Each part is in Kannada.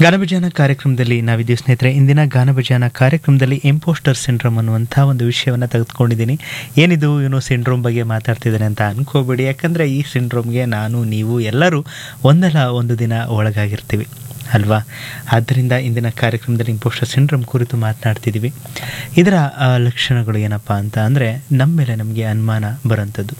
ಗಾನಭಜಾನ ಕಾರ್ಯಕ್ರಮದಲ್ಲಿ ನಾವಿದ್ದೀವಿ ಸ್ನೇಹಿತರೆ ಇಂದಿನ ಗಾನಭಜಾನ ಕಾರ್ಯಕ್ರಮದಲ್ಲಿ ಇಂಪೋಸ್ಟರ್ ಸಿಂಡ್ರೋಮ್ ಅನ್ನುವಂಥ ಒಂದು ವಿಷಯವನ್ನು ತೆಗೆದುಕೊಂಡಿದ್ದೀನಿ ಏನಿದು ಇವನು ಸಿಂಡ್ರೋಮ್ ಬಗ್ಗೆ ಮಾತಾಡ್ತಿದ್ದಾನೆ ಅಂತ ಅನ್ಕೋಬೇಡಿ ಯಾಕಂದರೆ ಈ ಸಿಂಡ್ರೋಮ್ಗೆ ನಾನು ನೀವು ಎಲ್ಲರೂ ಒಂದಲ್ಲ ಒಂದು ದಿನ ಒಳಗಾಗಿರ್ತೀವಿ ಅಲ್ವಾ ಆದ್ದರಿಂದ ಇಂದಿನ ಕಾರ್ಯಕ್ರಮದಲ್ಲಿ ಇಂಪೋಸ್ಟರ್ ಸಿಂಡ್ರೋಮ್ ಕುರಿತು ಮಾತನಾಡ್ತಿದ್ದೀವಿ ಇದರ ಆ, ಲಕ್ಷಣಗಳು ಏನಪ್ಪ ಅಂತ ಅಂದರೆ ನಮ್ಮ ಮೇಲೆ ನಮಗೆ ಅನುಮಾನ ಬರೋಂಥದ್ದು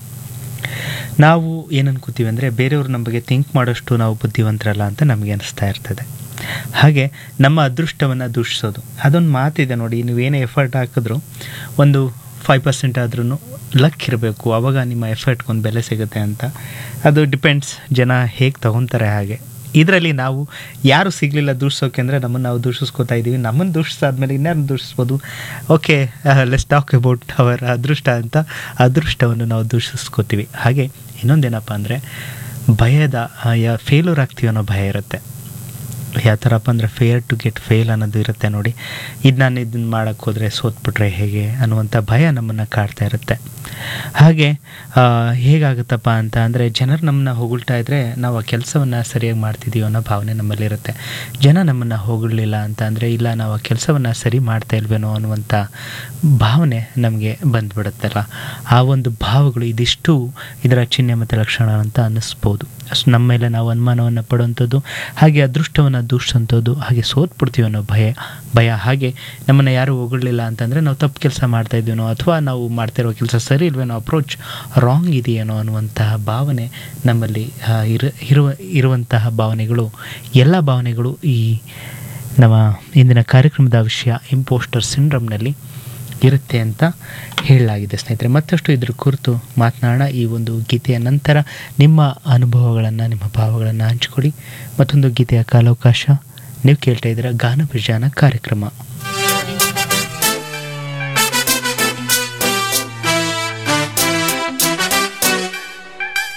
ನಾವು ಏನು ಅನ್ಕೋತೀವಿ ಅಂದರೆ ಬೇರೆಯವರು ನಮ್ಮ ಬಗ್ಗೆ ಥಿಂಕ್ ಮಾಡೋಷ್ಟು ನಾವು ಬುದ್ಧಿವಂತರಲ್ಲ ಅಂತ ನಮಗೆ ಅನಿಸ್ತಾ ಇರ್ತದೆ ಹಾಗೆ ನಮ್ಮ ಅದೃಷ್ಟವನ್ನು ದೂಷಿಸೋದು ಅದೊಂದು ಮಾತಿದೆ ನೋಡಿ ನೀವು ಏನೇ ಎಫರ್ಟ್ ಹಾಕಿದ್ರು ಒಂದು ಫೈವ್ ಪರ್ಸೆಂಟ್ ಆದ್ರೂ ಲಕ್ ಇರಬೇಕು ಆವಾಗ ನಿಮ್ಮ ಎಫರ್ಟ್ಗೊಂದು ಬೆಲೆ ಸಿಗುತ್ತೆ ಅಂತ ಅದು ಡಿಪೆಂಡ್ಸ್ ಜನ ಹೇಗೆ ತಗೊತಾರೆ ಹಾಗೆ ಇದರಲ್ಲಿ ನಾವು ಯಾರು ಸಿಗಲಿಲ್ಲ ದೂಷಿಸೋಕೆ ಅಂದರೆ ನಮ್ಮನ್ನು ನಾವು ದೂಷಿಸ್ಕೋತಾ ಇದ್ದೀವಿ ನಮ್ಮನ್ನು ದೂಷಿಸಾದ್ಮೇಲೆ ಇನ್ಯಾರನ್ನು ದೂಷಿಸ್ಬೋದು okay let's talk about our ಅದೃಷ್ಟ ಅಂತ ಅದೃಷ್ಟವನ್ನು ನಾವು ದೂಷಿಸ್ಕೋತೀವಿ ಹಾಗೆ ಇನ್ನೊಂದೇನಪ್ಪ ಅಂದರೆ ಭಯದ ಆ, ಯಾ ಫೇಲ್ಯೂರ್ ಆಗ್ತೀವಿ ಅನ್ನೋ ಭಯ ಇರುತ್ತೆ ಯಾವ ಥರಪ್ಪ ಅಂದರೆ ಫೇರ್ ಟು ಗೆಟ್ ಫೇಲ್ ಅನ್ನೋದು ಇರುತ್ತೆ ನೋಡಿ ಇದು ನಾನು ಇದನ್ನು ಮಾಡೋಕ್ಕೆ ಹೋದರೆ ಸೋತ್ಬಿಟ್ರೆ ಹೇಗೆ ಅನ್ನುವಂಥ ಭಯ ನಮ್ಮನ್ನು ಕಾಡ್ತಾ ಇರುತ್ತೆ ಹಾಗೆ ಆ, ಹೇಗಾಗುತ್ತಪ್ಪ ಅಂತ ಅಂದರೆ ಜನರು ನಮ್ಮನ್ನ ಹೊಗಳ್ತಾ ಇದ್ದರೆ ನಾವು ಆ ಕೆಲಸವನ್ನು ಸರಿಯಾಗಿ ಮಾಡ್ತಿದ್ದೀವಿ ಅನ್ನೋ ಭಾವನೆ ನಮ್ಮಲ್ಲಿರುತ್ತೆ ಜನ ನಮ್ಮನ್ನು ಹೊಗಳಲಿಲ್ಲ ಅಂತ ಅಂದರೆ ಇಲ್ಲ ನಾವು ಆ ಕೆಲಸವನ್ನು ಸರಿ ಮಾಡ್ತಾ ಇಲ್ವೇನೋ ಅನ್ನುವಂಥ ಭಾವನೆ ನಮಗೆ ಬಂದ್ಬಿಡುತ್ತಲ್ಲ ಆ ಒಂದು ಭಾವಗಳು ಇದಿಷ್ಟು ಇದರ ಚಿಹ್ನೆ ಮತ್ತು ಲಕ್ಷಣ ಅಂತ ಅನ್ನಿಸ್ಬೋದು ಅಷ್ಟು ನಮ್ಮ ಮೇಲೆ ನಾವು ಅನುಮಾನವನ್ನು ಪಡುವಂಥದ್ದು ಹಾಗೆ ಅದೃಷ್ಟವನ್ನು ದೂಷಿಸೋಂಥದ್ದು ಹಾಗೆ ಸೋತ್ಬಿಡ್ತೀವಿ ಅನ್ನೋ ಭಯ ಭಯ ಹಾಗೆ ನಮ್ಮನ್ನು ಯಾರು ಹೊಗಳಲಿಲ್ಲ ಅಂತಂದರೆ ನಾವು ತಪ್ಪು ಕೆಲಸ ಮಾಡ್ತಾ ಇದ್ದೀನೋ ಅಥವಾ ನಾವು ಮಾಡ್ತಿರೋ ಕೆಲಸ ಸರಿ ಇಲ್ವೇನೋ ಅಪ್ರೋಚ್ ರಾಂಗ್ ಇದೆಯೇನೋ ಅನ್ನುವಂತಹ ಭಾವನೆ ನಮ್ಮಲ್ಲಿ ಆ, ಇರ ಇರುವ ಇರುವಂತಹ ಭಾವನೆಗಳು ಎಲ್ಲ ಭಾವನೆಗಳು ಈ ನಮ್ಮ ಇಂದಿನ ಕಾರ್ಯಕ್ರಮದ ವಿಷಯ ಇಂಪೋಸ್ಟರ್ ಸಿಂಡ್ರಮ್ನಲ್ಲಿ ಇರುತ್ತೆ ಅಂತ ಹೇಳಲಾಗಿದೆ ಸ್ನೇಹಿತರೆ ಮತ್ತಷ್ಟು ಇದ್ರ ಕುರಿತು ಮಾತನಾಡೋಣ ಈ ಒಂದು ಗೀತೆಯ ನಂತರ ನಿಮ್ಮ ಅನುಭವಗಳನ್ನು ನಿಮ್ಮ ಭಾವಗಳನ್ನು ಹಂಚಿಕೊಡಿ ಮತ್ತೊಂದು ಗೀತೆಯ ಕಾಲಾವಕಾಶ ನೀವು ಕೇಳ್ತಾ ಇದ್ದೀರಾ ಗಾನ ಕಾರ್ಯಕ್ರಮ